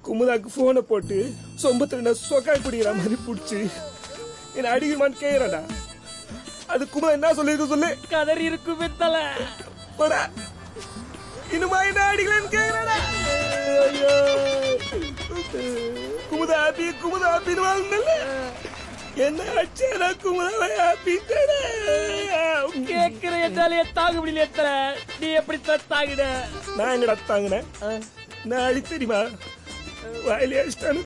குமுதாக்கு போனை போட்டு சொம்பத்துல நான் சொக்காய் பிடிக்கிற மாதிரி பிடிச்சி என்ன அடிக்குமான்னு கேக்குறடா அது குமுதா என்ன சொல்லிருக்கு சொல்லு கதறி இருக்கு வெத்தல போடா இனிமா என்ன அடிக்கலன்னு கேக்குறடா ஐயோ குமுதா ஹாப்பி குமுதா ஹாப்பின்னு வாழ்ந்தல்ல என்ன அடிச்சேடா குமுதாவை ஹாப்பிட்டடா கேக்குற என்னாலே தாங்க முடியல எத்தல நீ எப்படி தாங்கிட நான் எங்கடா தாங்கினேன் நான் அடி தெரியுமா வாயிலே அடிச்சிட்டானு